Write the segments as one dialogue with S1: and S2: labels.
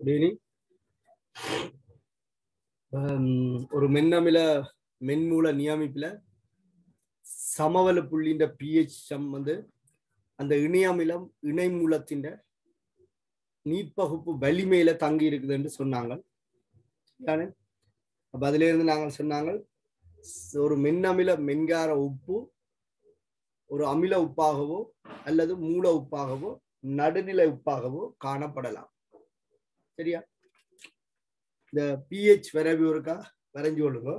S1: good evening ஒரு மென்னமில மென்மூல நியமிப்புல சமவல புள்ளின்ற pH some வந்து அந்த இணையமிலம் இணைமூலத்தின் நீட்பகுப்பு வலிமையில தங்கி இருக்குதுன்னு சொன்னாங்க தானே அப்ப அதுல இருந்து நாங்கள் சொன்னாங்க ஒரு மென்னமில மென்கார உப்பு ஒரு அமில உப்பாகவோ அல்லது மூல உப்பாகவோ நடுநிலை உப்பாகவோ காணப்படலாம் சரியா இந்த பிஹெச் வரைவு இருக்கா வரைஞ்சு கொள்ளுங்க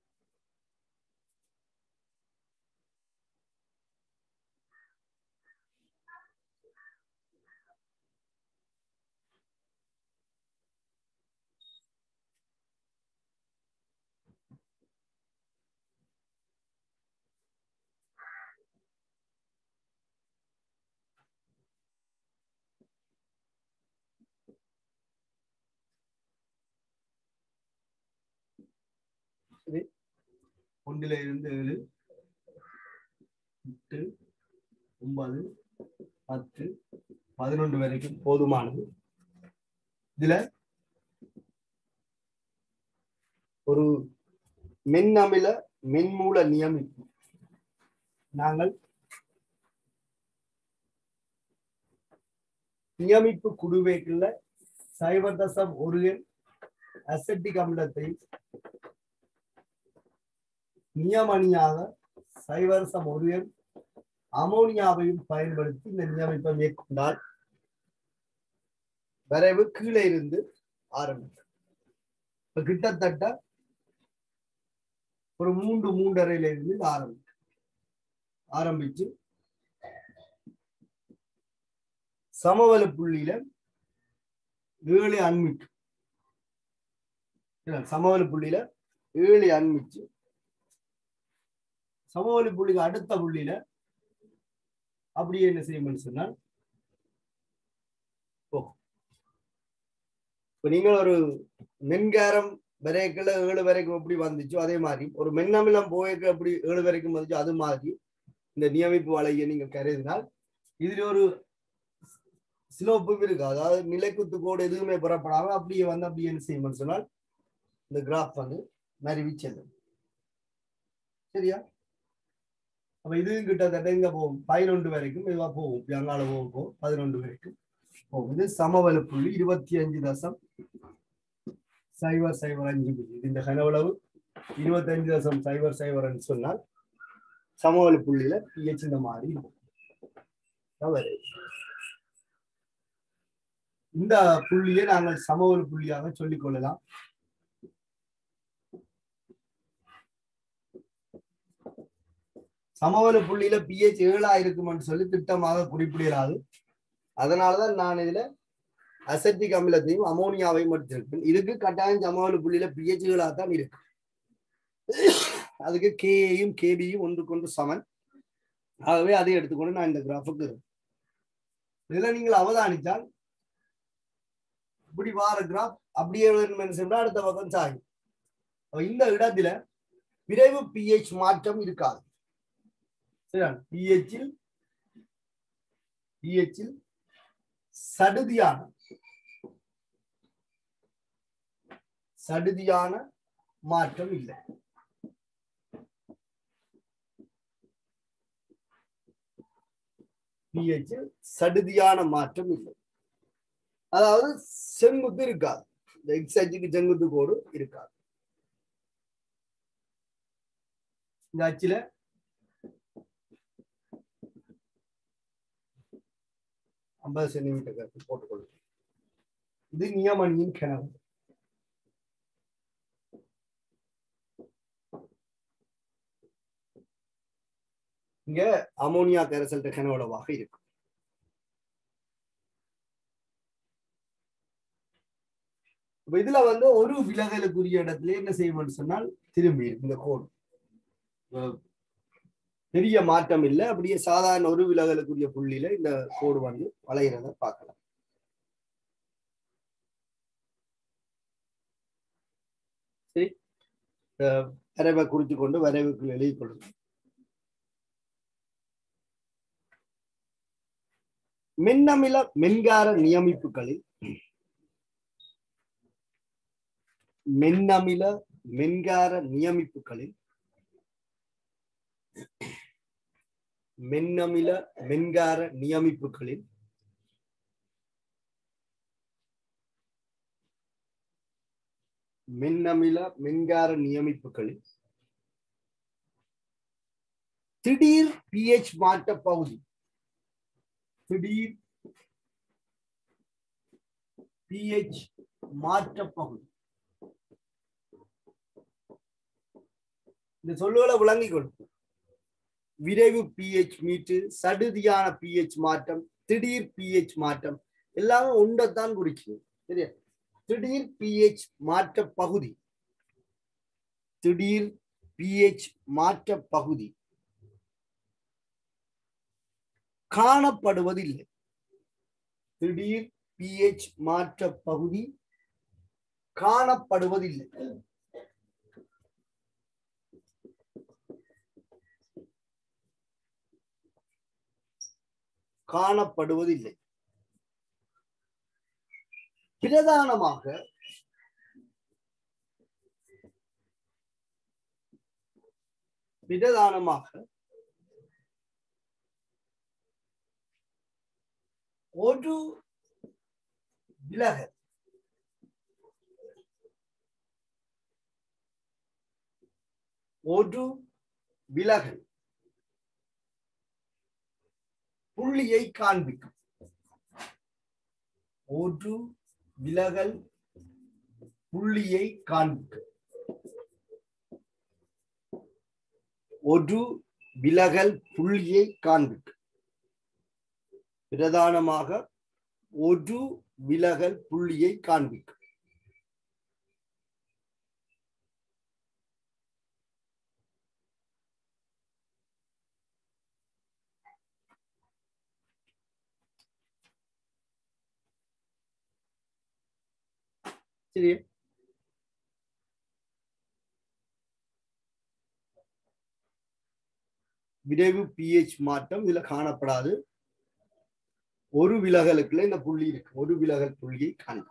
S1: ஒன்றில இருந்து ஏழு எட்டு ஒன்பது பத்து பதினொன்று வரைக்கும் போதுமானது இதுல ஒரு மென் அமில மென்மூல நியமிப்பு நாங்கள் நியமிப்பு குடுவைக்குள்ள சைபர் தசம் ஒரு எண் அசட்டிக் அமிலத்தை நியமணியாக சைவரசம் ஒரு எண் அமோனியாவையும் பயன்படுத்தி இந்த நியமிப்பை மேற்கொண்டால் வரைவு கீழே இருந்து ஆரம்பிக்கும் இப்ப கிட்டத்தட்ட ஒரு மூன்று மூன்றரையில இருந்து இது ஆரம்பிக்கும் ஆரம்பிச்சு சமவல புள்ளியில ஏழு அன்மிட்டு சமவல புள்ளியில ஏழு அன்மிச்சு சமவெளி புள்ளிக்கு அடுத்த புள்ளியில அப்படியே என்ன செய்யும் சொன்னால் இப்ப நீங்கள் ஒரு மென்காரம் வரைக்குள்ள ஏழு வரைக்கும் எப்படி வந்துச்சோ அதே மாதிரி ஒரு மென்னமிலம் போய்க்கு எப்படி ஏழு வரைக்கும் வந்துச்சோ அது மாதிரி இந்த நியமிப்பு வலையை நீங்க கருதினால் இதுல ஒரு சிலோப்பும் இருக்கு அதாவது நிலைக்குத்து கோடு எதுவுமே புறப்படாம அப்படியே வந்து அப்படியே என்ன செய்யும் சொன்னால் இந்த கிராஃப் வந்து மருவி செல்லும் சரியா அப்ப இது கிட்டத்தட்ட இங்க போகும் பதினொன்று வரைக்கும் இதுவா போகும் அங்கால போகும் போகும் பதினொன்று வரைக்கும் போகும் இது சமவல புள்ளி இருபத்தி அஞ்சு தசம் சைவர் சைவர் அஞ்சு புள்ளி இது இந்த கனவளவு இருபத்தஞ்சு தசம் சைவர் சைவர்னு சொன்னால் சமவல புள்ளியில பிஹெச் இந்த மாதிரி இருக்கும் இந்த புள்ளியை நாங்கள் சமவல புள்ளியாக சொல்லிக் கொள்ளலாம் சமவல புள்ளியில பிஹெச் ஏழா இருக்கும்னு சொல்லி திட்டமாக குறிப்பிடலாது அதனாலதான் நான் இதுல அசட்டிக் அமிலத்தையும் அமோனியாவையும் எடுத்திருக்கேன் இதுக்கு கட்டாயம் சமவல புள்ளியில பிஹெச் ஏழா தான் இருக்கு அதுக்கு கேயும் கேபியும் ஒன்றுக்கொன்று சமன் ஆகவே அதை எடுத்துக்கொண்டு நான் இந்த கிராஃபுக்கு இதுல நீங்கள் அவதானித்தால் இப்படி வார கிராஃப் அப்படியே அடுத்த பக்கம் சாயும் இந்த இடத்துல விரைவு பிஹெச் மாற்றம் இருக்காது பிஹெச்சில் பிஹெச்சில் சடுதியான சடுதியான மாற்றம் இல்லை பிஹெச்சில் சடுதியான மாற்றம் இல்லை அதாவது செங்குத்து இருக்காது இந்த எக்ஸ் அச்சுக்கு செங்குத்து கோடு இருக்காது இந்த அச்சுல ஐம்பது சென்டிமீட்டர் கருத்து போட்டுக்கொள்ளும் இது நியமணியின் கிணறு இங்க அமோனியா கரைசல் கிணவளவாக இருக்கும் இப்ப இதுல வந்து ஒரு விலகலுக்குரிய இடத்துல என்ன செய்யணும்னு சொன்னால் திரும்பி இருக்கு இந்த கோடு பெரிய மாற்றம் இல்லை அப்படியே சாதாரண ஒரு விலகலுக்குரிய புள்ளியில இந்த கோடு வந்து வளைகிறத பார்க்கலாம் சரி வரைவை குறித்து கொண்டு வரைவுக்குள் எழுதி கொள்ளுங்க மின்னமில மின்கார நியமிப்புகளில் மென்னமில மென்கார நியமிப்புகளில் மென்னமில மென்கார நியமிப்புகளில் மின்னமில மின்கார நியமிப்புகளில் திடீர் பிஹெச் மாற்ற பகுதி திடீர் பிஹெச் மாற்ற பகுதி இந்த சொல்லுகளை விளங்கிக் கொடுக்கும் விரைவு பிஹெச் மீட்டு சடுதியான பிஹெச் மாற்றம் திடீர் பிஹெச் மாற்றம் எல்லாமே ஒன்றைத்தான் குறிக்குது சரியா திடீர் பிஹெச் மாற்ற பகுதி திடீர் பிஹெச் மாற்ற பகுதி காணப்படுவதில்லை திடீர் பிஹெச் மாற்ற பகுதி காணப்படுவதில்லை காணப்படுவதில்லை பிரதானமாக பிரதானமாக ஒரு விலகல் ஒரு விலகல் புள்ளியை காண்பிக்கும் ஒரு விலகல் புள்ளியை காண்பிக்கும் ஒரு விலகல் புள்ளியை காண்பிக்கும் பிரதானமாக ஒரு விலகல் புள்ளியை காண்பிக்கும் சரியா விரைவு பிஹெச் மாற்றம் இதுல காணப்படாது ஒரு விலகலுக்குள்ள இந்த புள்ளி இருக்கு ஒரு விலகல் புள்ளியை காண்பிக்கும்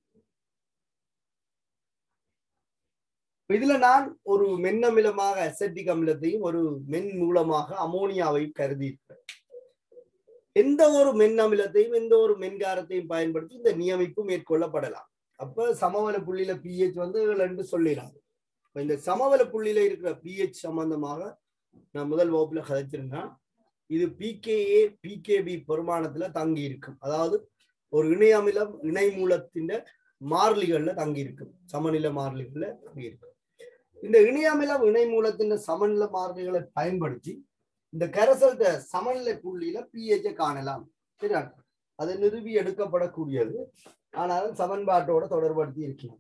S1: இதுல நான் ஒரு மென்னமிலமாக அசட்டிக் அமிலத்தையும் ஒரு மென் மூலமாக அமோனியாவையும் கருதி இருக்கிறேன் எந்த ஒரு மென் அமிலத்தையும் எந்த ஒரு மென்காரத்தையும் பயன்படுத்தி இந்த நியமிப்பு மேற்கொள்ளப்படலாம் அப்ப சமவெள புள்ளியில பிஹெச் வந்து ரெண்டு சொல்லிடலாம் இந்த சமவெள புள்ளியில இருக்கிற பிஹெச் சம்பந்தமாக நான் முதல் வகுப்புல கதைச்சிருந்தேன் இது பிகேஏ பிகேபி பெருமானத்துல தங்கி இருக்கும் அதாவது ஒரு இணை அமிலம் இணை மூலத்தின் மாறிலிகள்ல தங்கி இருக்கும் சமநிலை மாறிலிகள்ல தங்கி இருக்கும் இந்த இணை அமிலம் இணை மூலத்தின் சமநிலை மாறிலிகளை பயன்படுத்தி இந்த கரைசல்ட சமநிலை புள்ளியில பிஹெச்சை காணலாம் சரியா அது நிறுவி எடுக்கப்படக்கூடியது ஆனாலும் சமன்பாட்டோட தொடர்படுத்தி இருக்கலாம்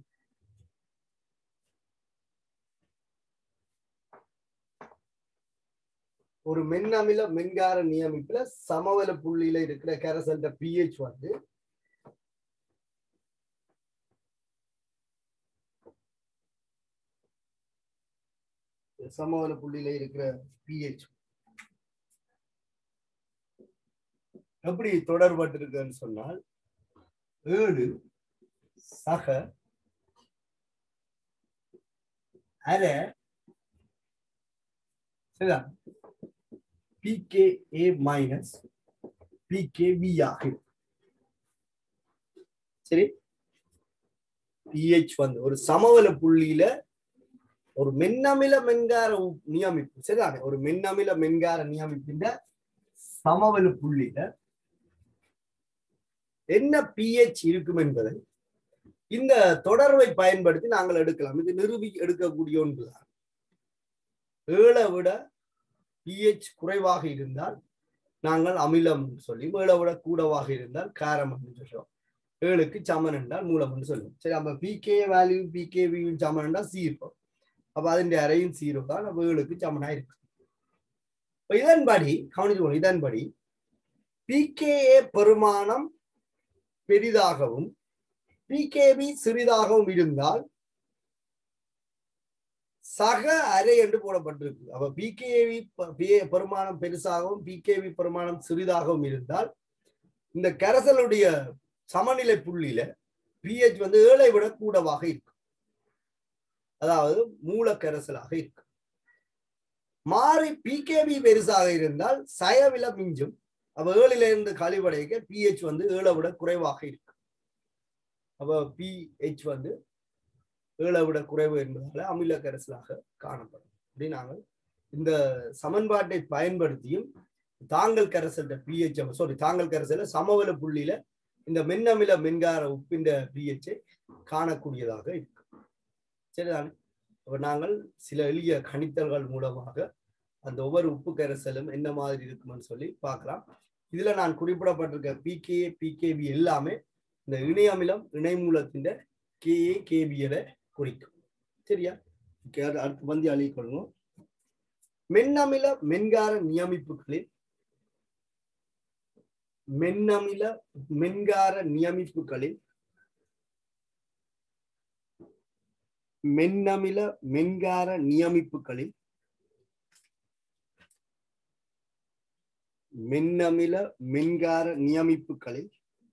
S1: ஒரு மென்னமில மென்கார நியமிப்புல சமவெள புள்ளியில இருக்கிற கரைசல்ட பிஹெச் வந்து சமவெள புள்ளியில இருக்கிற பிஹெச் எப்படி தொடர்பட்டிருக்குன்னு சொன்னால் ஏழு சக அரை சரிதா பிகேஏ மைனஸ் பிகேவி ஆகும் சரி பிஹெச் வந்து ஒரு சமவெள புள்ளியில ஒரு மென்னமில மென்கார நியமிப்பு சரிதானே ஒரு மென்னமில மென்கார நியமிப்பின் சமவெள புள்ளியில என்ன பிஹெச் இருக்கும் என்பதை இந்த தொடர்பை பயன்படுத்தி நாங்கள் எடுக்கலாம் இது நிரூபி எடுக்கக்கூடிய ஒன்றுதான் ஏழை விட பிஹெச் குறைவாக இருந்தால் நாங்கள் அமிலம் சொல்லி ஏழை விட கூடவாக இருந்தால் காரம் அப்படின்னு சொல்றோம் ஏழுக்கு சமன் என்றால் மூலம் என்று சொல்லுவோம் சரி அப்ப பிகே வேல்யூ பிகேவியும் சமன் என்றால் சீரோ அப்ப அதன் அறையும் சீரோ தான் அப்ப ஏழுக்கு சமனா இருக்கு இப்ப இதன்படி கவனிச்சுக்கணும் இதன்படி பிகேஏ பெருமானம் பெரிதாகவும் பிகேபி சிறிதாகவும் இருந்தால் சக அறை என்று போடப்பட்டிருக்கு அப்ப பிகேவி பெருமானம் பெருசாகவும் பிகேவி பெருமானம் சிறிதாகவும் இருந்தால் இந்த கரைசலுடைய சமநிலை புள்ளியில பிஹெச் வந்து ஏழை விட கூடவாக இருக்கும் அதாவது மூலக்கரைசலாக இருக்கு மாறி பிகேபி பெருசாக இருந்தால் சயவில மிஞ்சும் அப்ப ஏழில இருந்து கழிவடைக்க பிஹெச் வந்து ஏழை விட குறைவாக இருக்கு அப்ப பிஹெச் வந்து ஏழை விட குறைவு என்பதால அமில கரைசலாக காணப்படும் அப்படி நாங்கள் இந்த சமன்பாட்டை பயன்படுத்தியும் தாங்கல் கரைசல் பிஹெச் சாரி தாங்கல் கரைசல சமவெள புள்ளியில இந்த மென்னமில மென்கார உப்பின் பிஹெச்சை காணக்கூடியதாக இருக்கு சரிதானே அப்ப நாங்கள் சில எளிய கணித்தல்கள் மூலமாக அந்த ஒவ்வொரு உப்பு கரைசலும் என்ன மாதிரி இருக்கும்னு சொல்லி பார்க்கலாம் இதுல நான் குறிப்பிடப்பட்டிருக்க பிகே பிகேபி எல்லாமே இந்த இணை அமிலம் இணை மூலத்தின் கேஏ கேபியலை குறிக்கும் சரியா Okay, அது அடுத்து வந்து அழிக்கொள்ளும் மென்னமில மென்கார நியமிப்புகளில் மென்னமில மென்கார நியமிப்புகளில் மென்னமில மென்கார நியமிப்புகளில் மென்னமில மென்கார நியமிப்புகளில்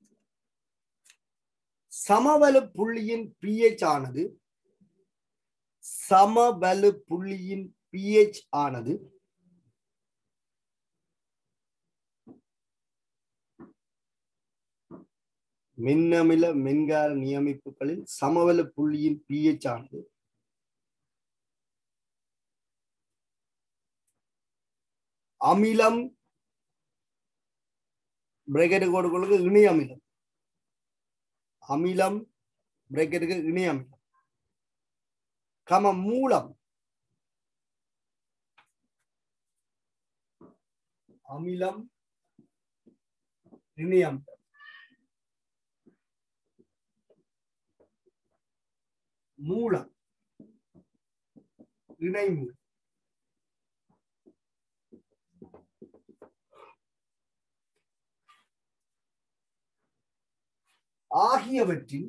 S1: சமவலு புள்ளியின் pH ஆனது சமவலு புள்ளியின் pH ஆனது மின்னமில மென்கார நியமிப்புகளில் சமவெள புள்ளியின் pH ஆனது அமிலம் பிரேக்கெட் கோடுகளுக்கு இணை அமிலம் அமிலம் பிரேக்கெட்டுக்கு இணை அமிலம் கம மூலம் அமிலம் இணை அமிலம் மூலம் இணை மூலம் ஆகியவற்றின்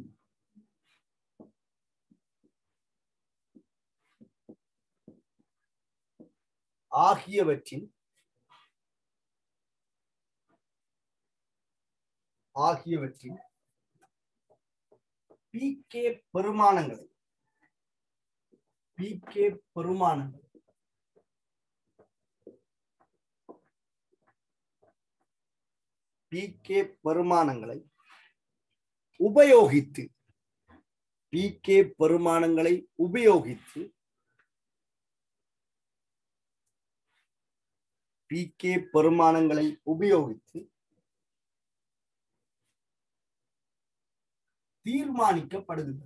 S1: ஆகியவற்றின் ஆகியவற்றின் பிகே பெருமானங்களை பிகே பெருமானங்கள் பிகே பெருமானங்களை உபயோகித்து பிகே பெருமானங்களை உபயோகித்து பிகே பெருமானங்களை உபயோகித்து தீர்மானிக்கப்படுகிறது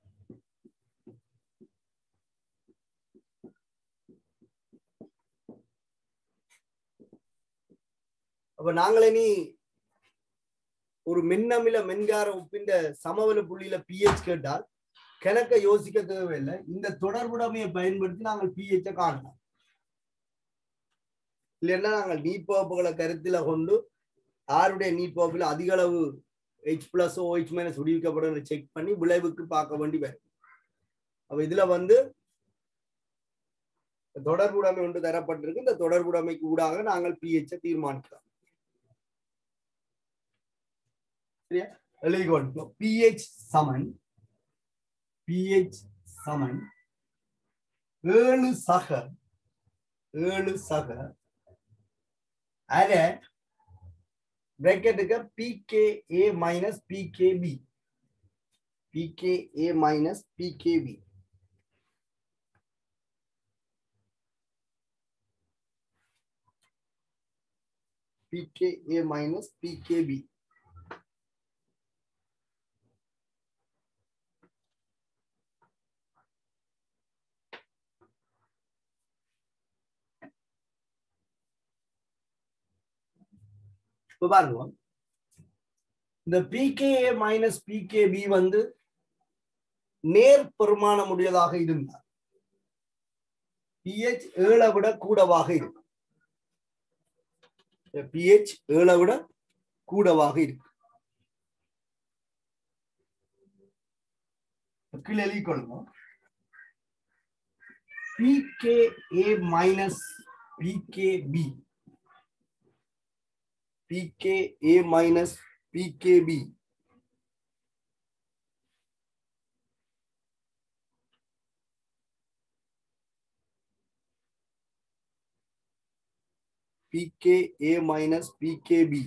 S1: அப்ப நாங்களே நீ ஒரு மின்னமில மென்கார உப்பின் சமவெள புள்ளியில பிஹெச் கேட்டால் கணக்க யோசிக்க தேவையில்லை இந்த தொடர்புடைமையை பயன்படுத்தி நாங்கள் பிஹெச்ச காணலாம் இல்லைன்னா நாங்கள் நீட் பகுப்புகளை கருத்தில கொண்டு யாருடைய நீட் பகுப்பில் அதிக அளவு H plus O H minus விடுவிக்கப்படும் செக் பண்ணி விளைவுக்கு பார்க்க வேண்டி வரும் அப்ப இதுல வந்து தொடர்புடைமை ஒன்று தரப்பட்டிருக்கு இந்த தொடர்புடைமைக்கு ஊடாக நாங்கள் பிஹெச்ச தீர்மானிக்கலாம் சரியா எழுதிக்கொள்ளும் பிஹெச் சமன் பிஹெச் சமன் ஏழு சக ஏழு சக அரை பிராக்கெட்டுக்கு pK a minus pKb pK a minus pKb pK a minus pKb இப்ப பாருங்க இந்த பிகேஏ மைனஸ் பிகேபி வந்து நேர் பெருமானம் உடையதாக இருந்தால் பிஹெச் ஏழை விட கூடவாக இருக்கும் பிஹெச் ஏழை விட கூடவாக இருக்கு கீழே எழுதிக்கொள்ளுங்க pKa minus pKb pKa minus pKb pK a minus pKb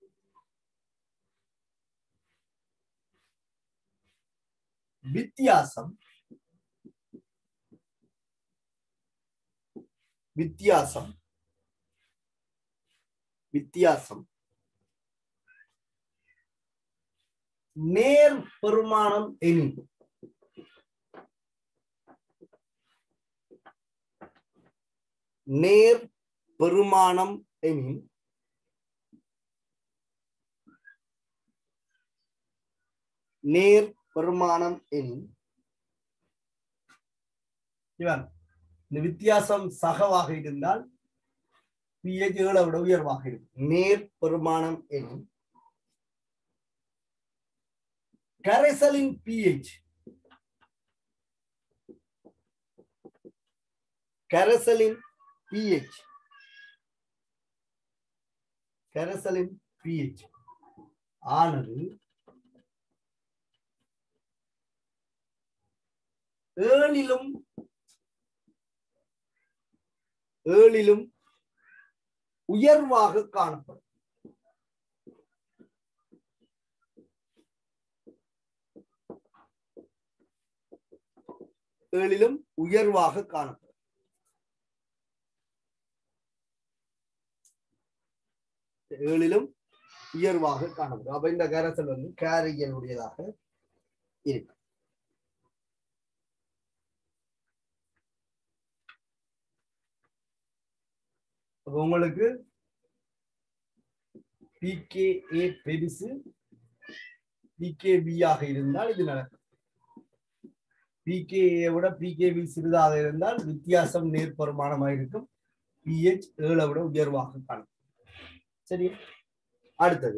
S1: வித்தியாசம் வித்தியாசம் வித்தியாசம் நேர் பெருமானம் எனின் நேர் பெருமானம் எனின் நேர் பெருமானம் எனின் இவன் இந்த வித்தியாசம் சகவாக இருந்தால் பிஹெச் ஏழை விட உயர்வாக இருக்கும் நேர் பெருமானம் எனின் கரைசலின் பிஹெச் கரைசலின் பிஹெச் கரைசலின் பிஹெச் ஆனது ஏழிலும் ஏழிலும் உயர்வாக காணப்படும் ஏழிலும் உயர்வாக காணப்படும் ஏழிலும் உயர்வாக காணப்படும் அப்ப இந்த கரசல் வந்து கேரியனுடையதாக இருக்கு அப்ப உங்களுக்கு பிகேஏ பெருசு பிகேபி ஆக இருந்தால் இது நடக்கும் பிகேஏ விட பிகேபி சிறிதாக இருந்தால் வித்தியாசம் நேர்பருமானமாக இருக்கும் பிஹெச் ஏழை விட உயர்வாக காணும் சரி அடுத்தது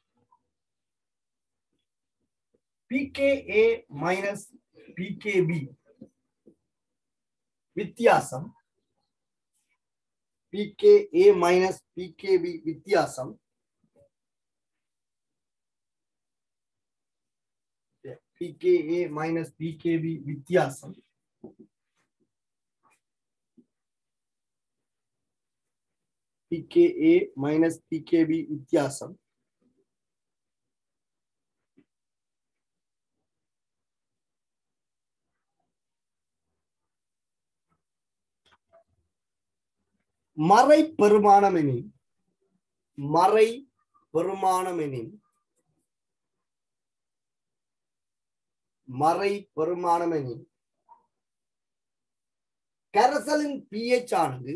S1: பிகேஏ மைனஸ் பிகேபி வித்தியாசம் பிகேஏ மைனஸ் பிகேபி வித்தியாசம் பிகேஏ மைனஸ் பிகேபி வித்தியாசம் பிகேஏ மைனஸ் பிகேபி வித்தியாசம் மறை பெருமானம் எனின் மறை பெருமானம் எனின் மறை பெருமானம் எனின் கரசலின் பிஹெச் ஆனது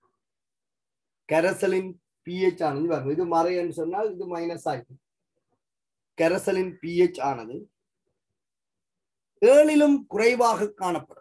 S1: கரசலின் பிஹெச் ஆனது வரும் இது மறை என்று சொன்னால் இது மைனஸ் ஆகும் கரசலின் பிஹெச் ஆனது ஏழிலும் குறைவாக காணப்படும்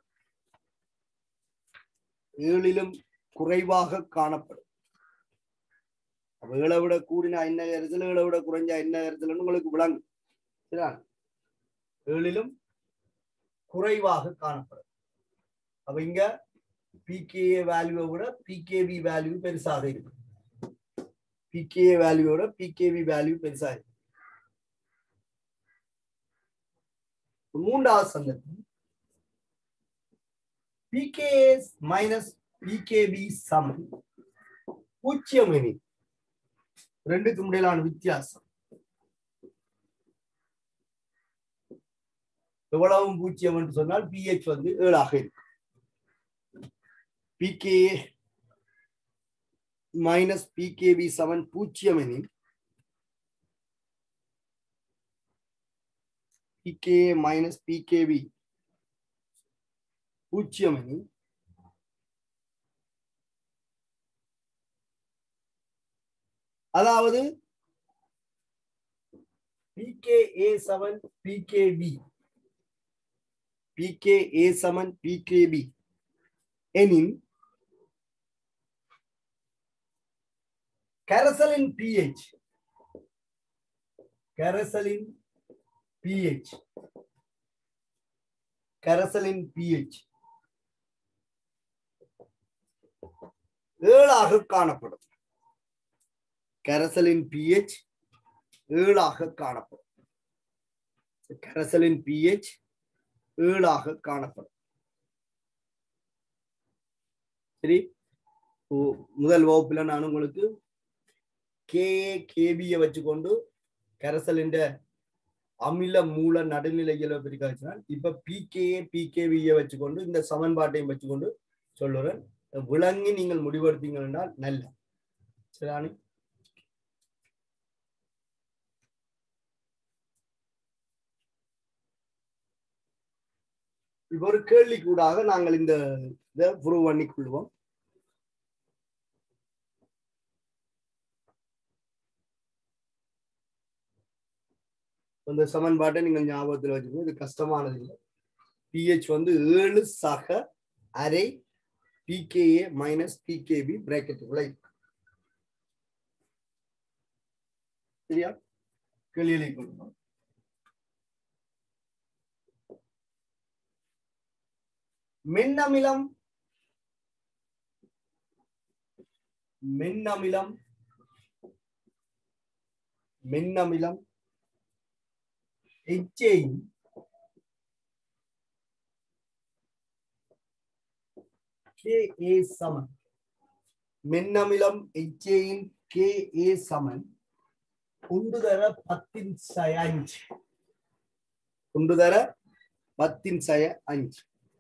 S1: ஏழிலும் குறைவாக காணப்படும் அப்ப ஏழை விட கூடினா என்ன கருத்துல ஏழை விட குறைஞ்சா என்ன கருத்துலன்னு உங்களுக்கு விளங்கும் சரியா ஏழிலும் குறைவாக காணப்படும் அப்ப இங்க பிகேஏ வேல்யூவை விட பிகேவி வேல்யூ பெருசாக இருக்கும் பிகேஏ வேல்யூவோட பிகேவி வேல்யூ பெருசாக இருக்கும் மூன்றாவது சந்தர்ப்பம் பிகேஎஸ் மைனஸ் பிகேபி சமம் பூஜ்ஜியம் எனில் ரெண்டுக்கு முடியலான வித்தியாசம் எவ்வளவு பூஜ்ஜியம் என்று சொன்னால் பிஹெச் வந்து ஏழாக இருக்கும் பிகேஏ மைனஸ் பிகேபி செவன் பூஜ்ஜியம் எனில் பிகேஏ மைனஸ் பிகேபி பூஜ்ஜியம் எனில் அதாவது pKa seven pKb pKa seven pKb எனின் கரசலின் பிஹெச் கரசலின் பிஹெச் கரசலின் பிஹெச் ஏழாக காணப்படும் கரசலின் பிஹெச் ஏழாக காணப்படும் கரசலின் பிஹெச் ஏழாக காணப்படும் சரி ஓ- முதல் வகுப்புல நான் உங்களுக்கு கேஏ கேபியை வச்சுக்கொண்டு கரைசலின் அமில மூல நடுநிலைகளை பற்றி கழிச்சினால் இப்ப பிகேஏ பிகேவியை வச்சுக்கொண்டு இந்த சமன்பாட்டையும் வச்சுக்கொண்டு சொல்லுறேன் விளங்கி நீங்கள் முடிவெடுத்தீங்க என்றால் நல்ல சரிதானே இப்ப ஒரு கேள்வி கூடாக நாங்கள் இந்த இதை ப்ரூவ் பண்ணி கொள்வோம் இந்த சமன்பாட்டை நீங்கள் ஞாபகத்தில் வச்சுக்கணும் இது கஷ்டமானது இல்லை பிஹெச் வந்து ஏழு சக அரை பிகேஏ மைனஸ் பிகேபி பிராக்கெட்டுக்குள்ள இருக்கு சரியா கேள்விகளை கொள்ளுங்கள் மென்னமிலம் மென்னமிலம் மென்னமிலம் எச்சையும் K A Saman மென்னமிலம் எச்சையின் K A சமன் ஒன்று தர பத்தின் சய அஞ்சு ஒன்று தர பத்தின் சய அஞ்சு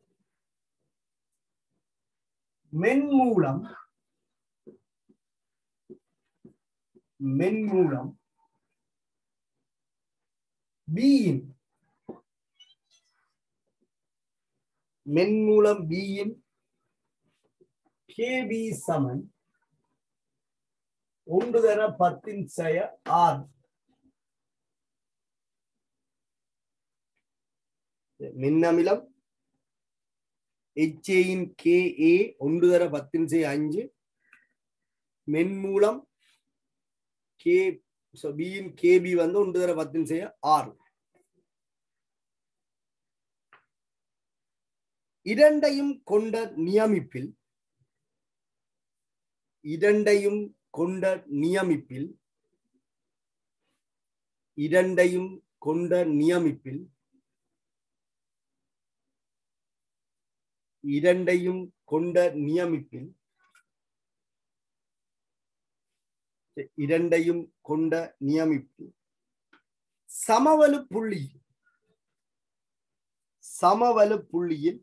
S1: மென்மூலம் மென்மூலம் பியின் மென்மூலம் பியின் கேபி சமன் ஒன்று தர பத்தின் செய ஆறு மின்னமிலம் எச்ஏயின் கே ஏ ஒன்று தர பத்தின் செய அஞ்சு மென்மூலம் கே பியின் கேபி வந்து ஒன்று தர பத்தின் செய்ய ஆறு இரண்டையும் கொண்ட நியமிப்பில் இரண்டையும் கொண்ட நியமிப்பில் இரண்டையும் கொண்ட நியமிப்பில் இரண்டையும் கொண்ட நியமிப்பில் இரண்டையும் கொண்ட நியமிப்பில் சமவலு புள்ளி சமவலு புள்ளியில்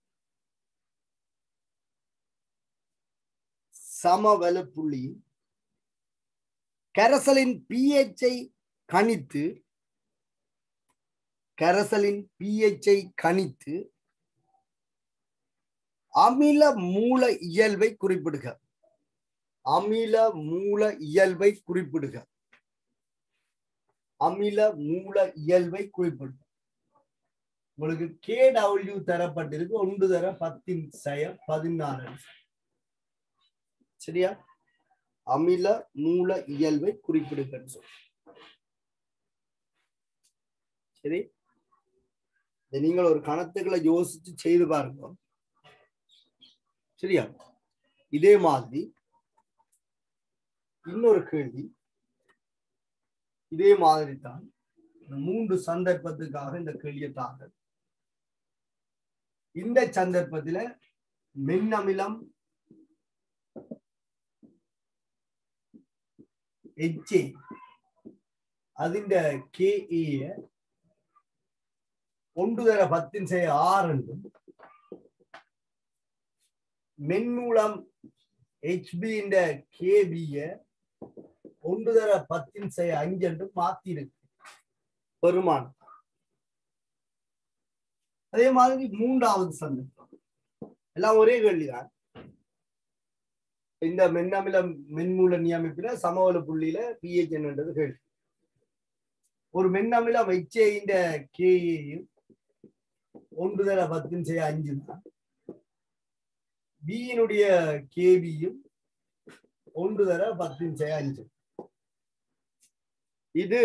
S1: சமவலு புள்ளியில் கரசலின் பிஎச்சை கணித்து கரசலின் பிஎச்சை கணித்து அமில மூல இயல்பை குறிப்பிடுக அமில மூல இயல்பை குறிப்பிடுக அமில மூல இயல்பை குறிப்பிடுக உங்களுக்கு கே டபிள்யூ தரப்பட்டிருக்கு ஒன்று தர பத்தின் செய பதினாறு சரியா அமில மூல இயல்பை குறிப்பிடுகன்னு சொல்லு சரி இதை நீங்கள் ஒரு கணத்துக்களை யோசிச்சு செய்து பாருங்க சரியா இதே மாதிரி இன்னொரு கேள்வி இதே மாதிரி தான் இந்த மூன்று சந்தர்ப்பத்துக்காக இந்த கேள்வியை தாங்க இந்த சந்தர்ப்பத்துல மின்னமிலம் எச்ஏ അതിന്റെ കെ ഇ ഒണ്ടുതര പത്തിന് ചെയ്യ ആറുണ്ടും മെന്നൂളം എച്ച് ബിന്റെ കെ ബിയെ ஒன்றுதர பத்தின் செய்ய அஞ்சென்று மாத்தி இருக்கு பெருமான் அதே மாதிரி மூன்றாவது சந்தர்ப்பம் எல்லாம் ஒரே கேள்விதான் இந்த மென்னமில மென்மூல நியமிப்பில சமவல புள்ளியில பிஹெச் என்னன்றது கேள்வி ஒரு மென்னமில வைச்சேயின் கேயும் ஒன்றுதர பத்தின் செய்ய அஞ்சு தான் பியினுடைய கேபியும் ஒன்று தர பத்தின் செய்ய அஞ்சு இது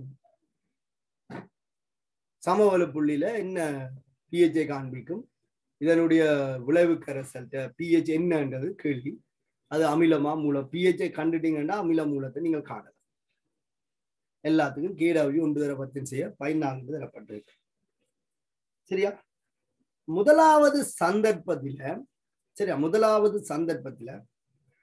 S1: சமவல புள்ளியில என்ன பிஹெச்ஐ காண்பிக்கும் இதனுடைய விளைவு கரைசல் பிஹெச் என்னன்றது கேள்வி அது அமிலமா மூலம் பிஹெச்ஐ கண்டுட்டீங்கன்னா அமில மூலத்தை நீங்கள் காணலாம் எல்லாத்துக்கும் கேடாவி ஒன்று தர பத்தின் செய்ய பதினான்கு தரப்பட்டிருக்கு சரியா முதலாவது சந்தர்ப்பத்தில சரியா முதலாவது சந்தர்ப்பத்துல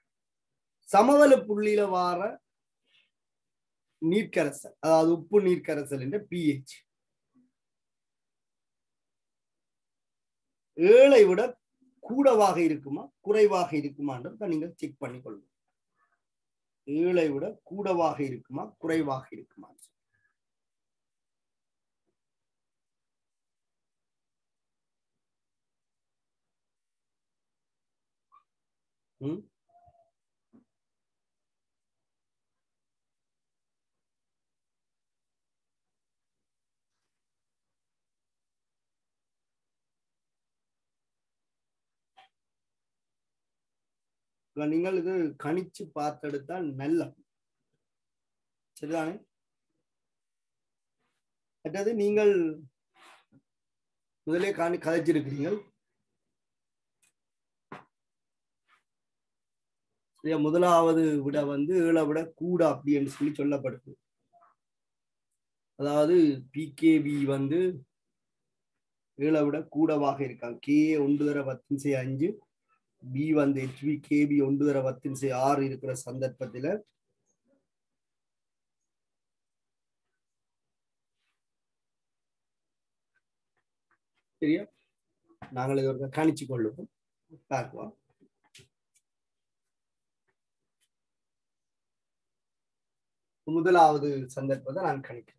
S1: சமவெளி புள்ளியில வார நீர்க்கரசல் அதாவது உப்பு நீர்க்கரசல் என்ற பிஹெச் ஏழை விட கூடவாக இருக்குமா குறைவாக இருக்குமான்றதை நீங்கள் செக் பண்ணிக்கொள்ளுங்க ஏழை விட கூடவாக இருக்குமா குறைவாக இருக்குமா ம் இப்ப நீங்கள் இது கணிச்சு பார்த்தெடுத்தால் நல்ல சரிதானே மற்றது நீங்கள் முதலே காணி கதைச்சிருக்கிறீர்கள் சரியா முதலாவது விட வந்து ஏழை விட கூட அப்படின்னு சொல்லி சொல்லப்படுது அதாவது பிகேபி வந்து ஏழை விட கூடவாக இருக்காங்க கே ஒன்று தர பத்தின் செய்ய அஞ்சு பி வந்து ஹெச்பி கேபி ஒன்று தர பத்தின் செய்ய ஆறு இருக்கிற சந்தர்ப்பத்துல சரியா நாங்கள் இது ஒரு கணிச்சு கொள்ளுவோம் பார்க்கலாம் முதலாவது சந்தர்ப்பத்தை நான் கணிக்கிறேன்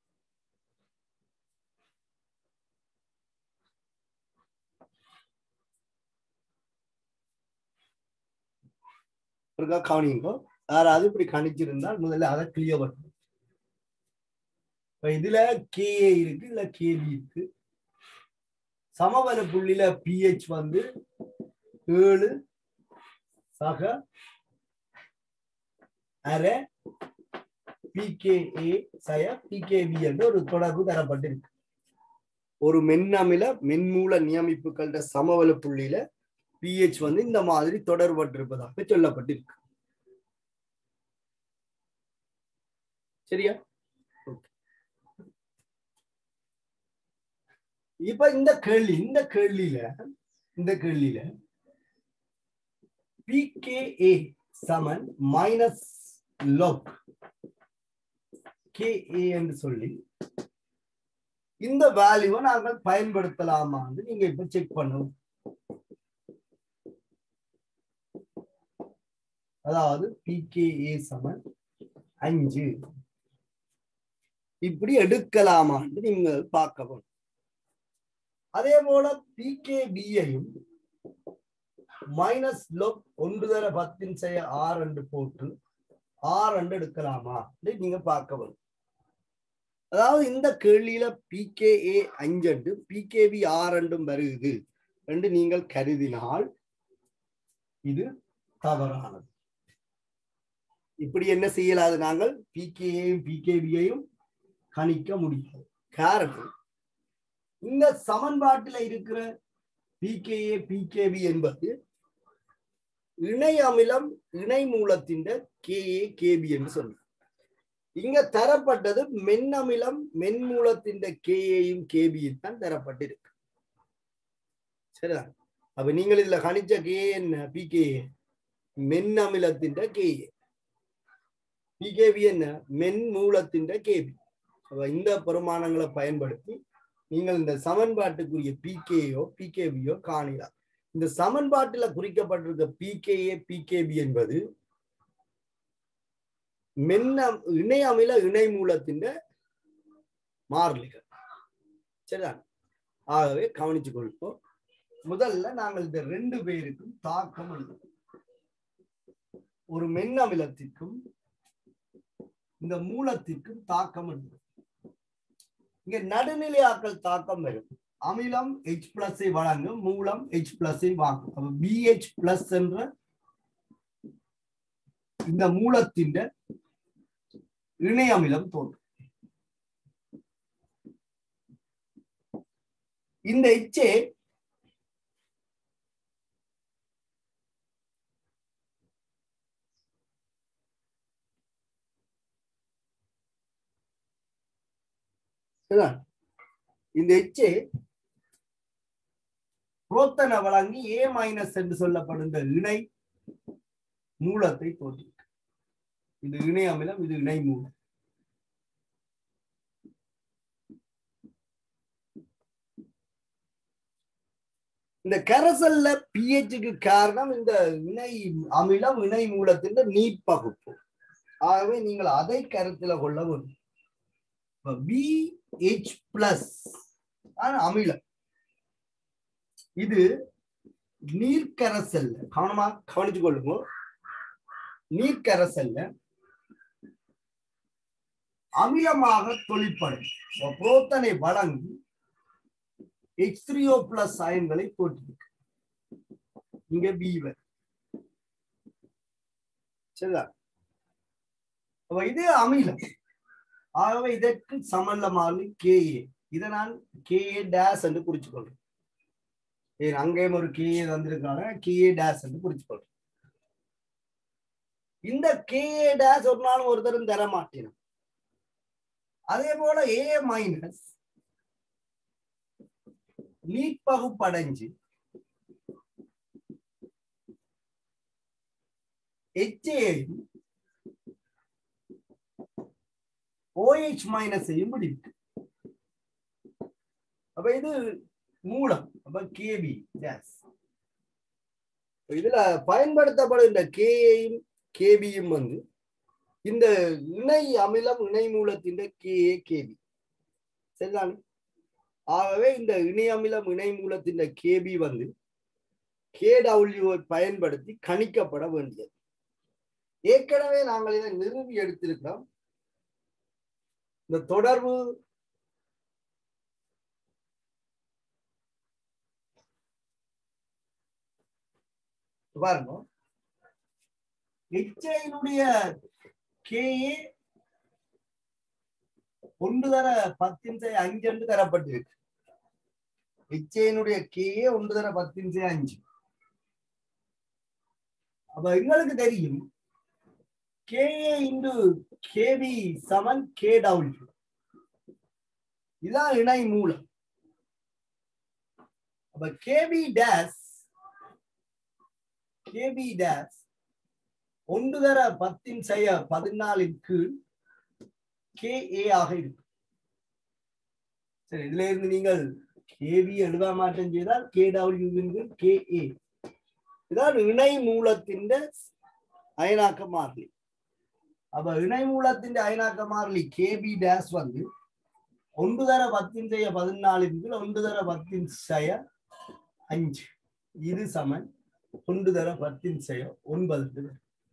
S1: இருக்கா கவனிங்கோ யாராவது இப்படி கணிச்சிருந்தால் முதல்ல அதை கிளியர் பண்ணும் இப்ப இதுல கேஏ இருக்கு இல்ல கேபி இருக்கு சமவர புள்ளியில பிஹெச் வந்து ஏழு சக அரை பிகேஏ சய பிகேபி என்ற ஒரு தொடர்பு தரப்பட்டிருக்கு ஒரு மென்னமில மென்மூல நியமிப்புகள சமவல புள்ளியில பிஹெச் வந்து இந்த மாதிரி தொடர்பட்டிருப்பதாக சொல்லப்பட்டிருக்கு சரியா இப்ப இந்த கேள்வி இந்த கேள்வியில இந்த கேள்வியில பிகேஏ சமன் மைனஸ் லோக் கேஏ என்று சொல்லி இந்த வேல்யூவை நாங்கள் பயன்படுத்தலாமா நீங்க இப்ப செக் பண்ணணும் அதாவது பிகேஏ சமன் அஞ்சு இப்படி எடுக்கலாமான்னு நீங்க பார்க்கவும் அதே போல பிகேபியையும் மைனஸ் லோக் ஒன்று தர பத்தின் செய்ய ஆறு என்று போட்டு ஆறு ரெண்டு எடுக்கலாமா நீங்க பார்க்கவும் அதாவது இந்த கேள்வியில பிகேஏ அஞ்சண்டு பிகேபி ஆறு ரெண்டும் வருகுது என்று நீங்கள் கருதினால் இது தவறானது இப்படி என்ன செய்யலாது நாங்கள் பிகேயையும் பிகேபியையும் கணிக்க முடியாது காரணம் இந்த சமன்பாட்டில் இருக்கிற பிகேஏ பிகேபி என்பது இணை அமிலம் இணை மூலத்தின் கேஏ கேபி என்று சொன்னார் இங்க தரப்பட்டது மென்னமிலம் மென்மூலத்தின் கேஏயும் கேபியும் தான் தரப்பட்டிருக்கு சரிதான் அப்ப நீங்கள் இதுல கணிச்ச கே என்ன பிகேஏ மென்னமிலத்தின் கேஏ பிகேபி என்ன மென் மூலத்தின் கேபி இந்த பெருமானங்களை பயன்படுத்தி நீங்கள் இந்த சமன்பாட்டுக்குரிய பிகேயோ பிகேபியோ காணலாம் இந்த சமன்பாட்டில குறிக்கப்பட்டிருக்க பிகேஏ பிகேபி என்பது மென்ன இணை அமில இணை மூலத்தின் மாறிலிகள் சரிதான் ஆகவே கவனிச்சு கொள்வோம் முதல்ல நாங்கள் இந்த ரெண்டு பேருக்கும் தாக்கம் எழுதுவோம் ஒரு மென்னமிலத்திற்கும் இந்த மூலத்திற்கும் தாக்கம் எழுதுவோம் இங்க நடுநிலையாக்கள் தாக்கம் வரும் அமிலம் ஹெச் பிளஸை வழங்கும் மூலம் ஹெச் பிளஸை வாங்கும் அப்ப பிஹெச் பிளஸ் என்ற இந்த மூலத்தின் இணை அமிலம் தோன்றும் இந்த எச்சே இந்த எச்சே புரோத்தனை வழங்கி ஏ மைனஸ் என்று சொல்லப்படும் இந்த இணை மூலத்தை தோற்றுவிக்கும் இது இணை அமிலம் இது இணை மூலம் இந்த கரைசல்ல பிஹெச்சுக்கு காரணம் இந்த இணை அமிலம் இணை மூலத்தின் நீட்பகுப்பு ஆகவே நீங்கள் அதை கருத்துல கொள்ள வேண்டும் பிஹெச் பிளஸ் அமிலம் இது நீர்க்கரசல்ல கவனமா கவனிச்சு கொள்ளுங்க நீர்க்கரசல்ல அமிலமாக தொழிற்படும் புரோத்தனை வழங்கி எச் த்ரீஓ பிளஸ் அயன்களை தோற்றுவிக்கு இங்க பீவர் சரிதா அப்ப இது அமிலம் ஆகவே இதற்கு சமல்ல மாறி கேஏ இதை நான் கேஏ டேஸ் என்று குறிச்சு கொள்றேன் ஏன் அங்கேயும் ஒரு கேஏ வந்திருக்காங்க கேஏ டேஸ் என்று குறிச்சு கொள்றேன் இந்த கேஏ டேஸ் ஒரு நாள் ஒருத்தரும் தர மாட்டேன் அதே போல ஏ மைனஸ் நீட்பகுப்படைஞ்சு எச்ஏயும் ஓஹெச் மைனஸையும் பிடிக்கு அப்ப இது மூலம் அப்ப கேபி கேஸ் இதுல பயன்படுத்தப்படுகின்ற கேயும் கேபியும் வந்து இந்த இணை அமிலம் இணை மூலத்தின் கேஏ கேபி சரிதானே ஆகவே இந்த இணை அமிலம் இணை மூலத்தின் கேபி வந்து கேடபிள்யூவை பயன்படுத்தி கணிக்கப்பட வேண்டியது ஏற்கனவே நாங்கள் இதை நிறுவி எடுத்திருக்கிறோம் இந்த தொடர்பு பாருங்க எச்ஐனுடைய கேஏ ஒன்று தர பத்தின்சை அஞ்சு என்று தரப்பட்டிருக்கு எச்ஐனுடைய கேஏ ஒன்று தர பத்தின்சை அஞ்சு அப்ப எங்களுக்கு தெரியும் கேஏ இன்டு கேபி சமன் கே டபிள்யூ இதான் இணை மூலம் அப்ப கேபி டேஸ் கேபி டேஸ் ஒன்று தர பத்தின் செய்ய பதினாலின் கீழ் கே ஏ ஆக இருக்கும் சரி இதுல இருந்து நீங்கள் கேவி எழுத மாற்றம் செய்தால் கே டபிள்யூ கே ஏ இதான் இணை மூலத்தின் அயனாக்க மாறிலி அப்ப இணை மூலத்தின் அயனாக்க மாறிலி கேபி டேஸ் வந்து ஒன்று தர பத்தின் செய்ய பதினாலின் கீழ் ஒன்று தர பத்தின் செய்ய அஞ்சு இது சமன் ஒன்று தர பத்தின் செய்ய ஒன்பது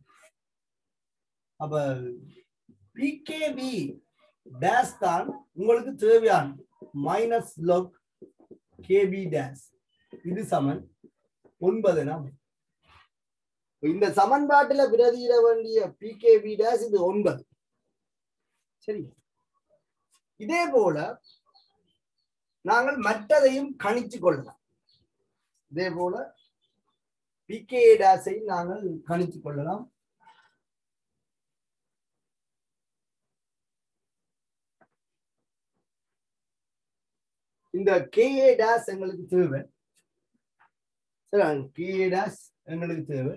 S1: அப்ப பிகேபி டேஸ் தான் உங்களுக்கு தேவையானது மைனஸ் லோக் கேபி டேஸ் இது சமன் ஒன்பது நாம் இந்த சமன்பாட்டுல பிரதியிட வேண்டிய பிகேபி டேஸ் இது ஒன்பது சரி இதே போல நாங்கள் மற்றதையும் கணிச்சு கொள்ளலாம் இதே போல பிகே டேஸையும் நாங்கள் கணிச்சு கொள்ளலாம் இந்த கேஏ டேஸ் எங்களுக்கு தேவை சரி கேஏ டேஸ் எங்களுக்கு தேவை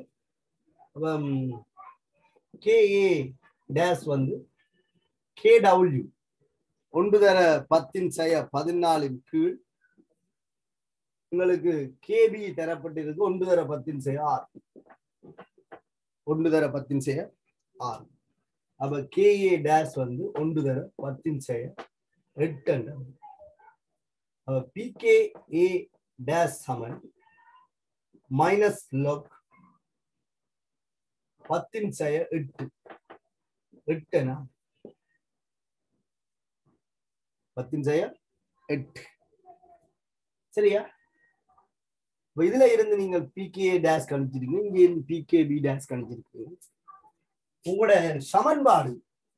S1: கேஏ டேஸ் வந்து கே டபிள்யூ ஒன்று தர பத்தின் செய்ய பதினாலின் கீழ் உங்களுக்கு கேபி தரப்பட்டிருக்கு ஒன்று தர பத்தின் செய்ய ஆறு ஒன்று தர பத்தின் செய்ய ஆறு அப்ப கேஏ டேஸ் வந்து ஒன்று தர பத்தின் செய்ய எட்டு பிகே ஏ டேஸ் சமன் மைனஸ் லோக் பத்தின் செய்ய எட்டு எட்டுனா பத்தின் செய்ய எட்டு சரியா இப்ப இதுல இருந்து நீங்கள் பிகே டேஸ் கணிச்சிருக்கீங்க இங்க இருந்து பிகே பி டேஸ் கணிச்சிருக்கீங்க உங்களோட சமன்பாடு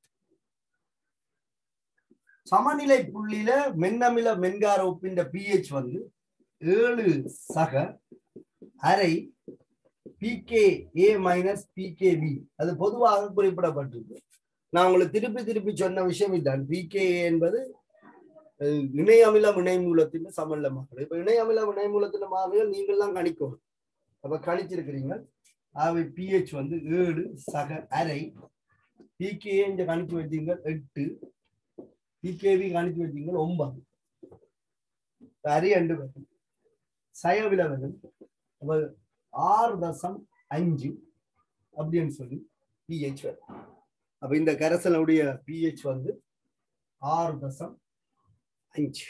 S1: சமநிலை புள்ளியில மென்னமில மென்கார உப்பின் பிஹெச் வந்து ஏழு சக அரை pK a minus pK b அது பொதுவாக குறிப்பிடப்பட்டிருக்கு நான் உங்களுக்கு திருப்பி திருப்பி சொன்ன விஷயம் இதுதான் பிகே என்பது இணை அமிலம் இணை மூலத்தின் சமநிலை மாறுகள் இப்ப இணை அமிலம் இணை மூலத்தின் மாறுகள் நீங்கள் தான் கணிக்கணும் அப்ப கணிச்சிருக்கிறீங்க ஆகவே பிஹெச் வந்து ஏழு சக அரை பிகேஏ இங்க கணிச்சு வச்சீங்க எட்டு பிகேவி கணிச்சு வச்சீங்க ஒன்பது அரை ரெண்டு வரும் சய விலவலும் அப்ப ஆறு தசம் அஞ்சு அப்படின்னு சொல்லி பிஹெச் வரும் அப்ப இந்த கரைசலுடைய பிஹெச் வந்து ஆறு தசம் அஞ்சு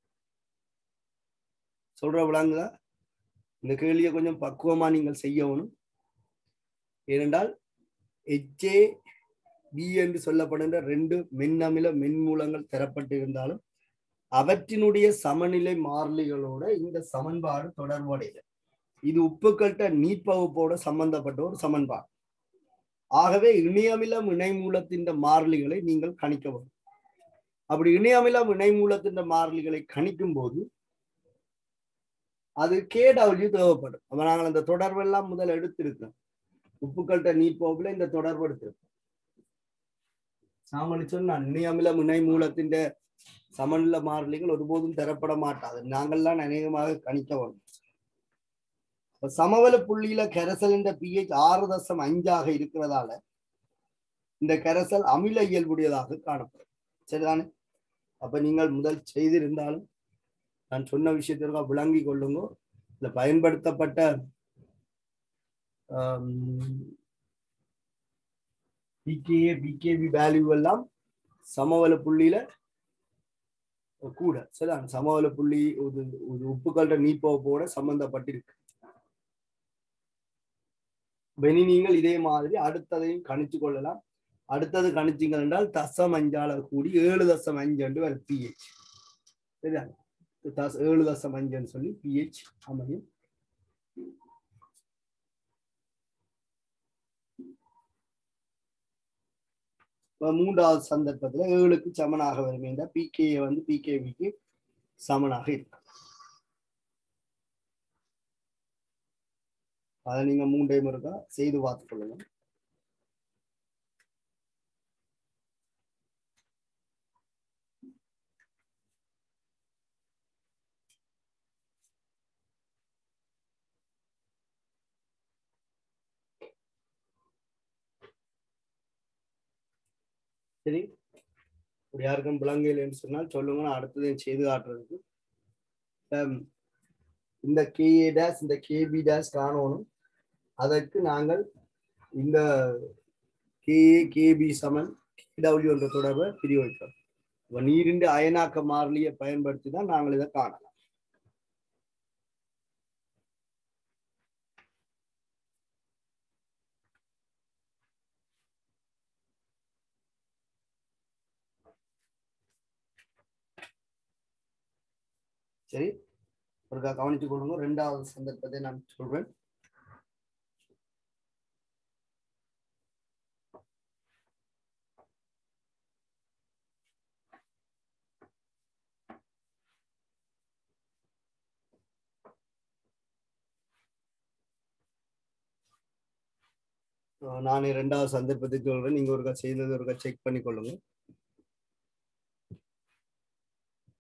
S1: சொல்ற விளங்குதா இந்த கேள்வியை கொஞ்சம் பக்குவமா நீங்கள் செய்யணும் ஏனென்றால் எச்ஏ பி என்று சொல்லப்படுகின்ற ரெண்டு மென்னமில மென்மூலங்கள் தரப்பட்டிருந்தாலும் அவற்றினுடைய சமநிலை மாறிலிகளோட இந்த சமன்பாடு தொடர்புடையது இது உப்புக்கட்ட நீட்பகுப்போட சம்பந்தப்பட்ட ஒரு சமன்பாடு ஆகவே இணையமிலம் இணைமூலத்தின் மாறிலிகளை நீங்கள் கணிக்க வேண்டும் அப்படி இணையமிலம் இணைமூலத்தின் மாறிலிகளை கணிக்கும் போது அது கேடபிள்யூ தேவைப்படும் அப்ப நாங்கள் அந்த தொடர்பெல்லாம் முதல் எடுத்திருக்கோம் உப்புக்கள்கிட்ட நீட் போகுல இந்த தொடர்பு எடுத்திருக்கோம் சாமளி சொன்னான் இணையமிலம் இணை மூலத்தின் சமநில மாறிலிகள் ஒருபோதும் தரப்பட மாட்டாது நாங்கள்லாம் அநேகமாக கணிக்க வேண்டும் இப்ப சமவெள புள்ளியில கரைசலின் பிஹெச் ஆறு தசம் அஞ்சாக இருக்கிறதால இந்த கரைசல் அமில இயல்புடையதாக காணப்படும் சரிதானே அப்ப நீங்கள் முதல் செய்திருந்தாலும் நான் சொன்ன விஷயத்திற்காக விளங்கி கொள்ளுங்க இந்த பயன்படுத்தப்பட்ட பிகேஏ பிகேபி வேல்யூ எல்லாம் சமவெள புள்ளியில கூட சரிதான் சமவெள புள்ளி ஒரு ஒரு உப்புக்கள்கிட்ட நீப்போட சம்பந்தப்பட்டிருக்கு இனி நீங்கள் இதே மாதிரி அடுத்ததையும் கணிச்சு கொள்ளலாம் அடுத்தது கணிச்சிங்கள் என்றால் தசம் அஞ்சால கூடி ஏழு தசம் அஞ்சு என்று வரும் பிஹெச் சரியா தச ஏழு தசம் அஞ்சுன்னு சொல்லி பிஹெச் அமையும் மூன்றாவது சந்தர்ப்பத்துல ஏழுக்கு சமனாக வரும் என்றால் பிகே வந்து பிகேவிக்கு சமனாக இருக்கு அதை நீங்க மூன்றையும் இருக்கா செய்து பார்த்துக் கொள்ளுங்க சரி இப்படி யாருக்கும் விளங்கல் என்று சொன்னால் சொல்லுங்க நான் அடுத்ததையும் செய்து காட்டுறதுக்கு இந்த கேஏ டேஸ் இந்த கேபி டேஸ் காணணும் அதற்கு நாங்கள் இந்த கேஏ கேபி சமன் கேடபிள்யூ என்ற தொடர்பை பிரிவு வைக்கிறோம் இப்போ நீரின் அயனாக்க மாறிலியை பயன்படுத்தி தான் நாங்கள் இதை காணலாம் சரி ஒருக்கா கவனித்துக் கொள்ளுங்க ரெண்டாவது சந்தர்ப்பத்தை நான் சொல்றேன் நானே ரெண்டாவது சந்தர்ப்பத்தை சொல்றேன் நீங்க ஒருக்கா செய்தது ஒருக்கா செக் பண்ணி கொள்ளுங்க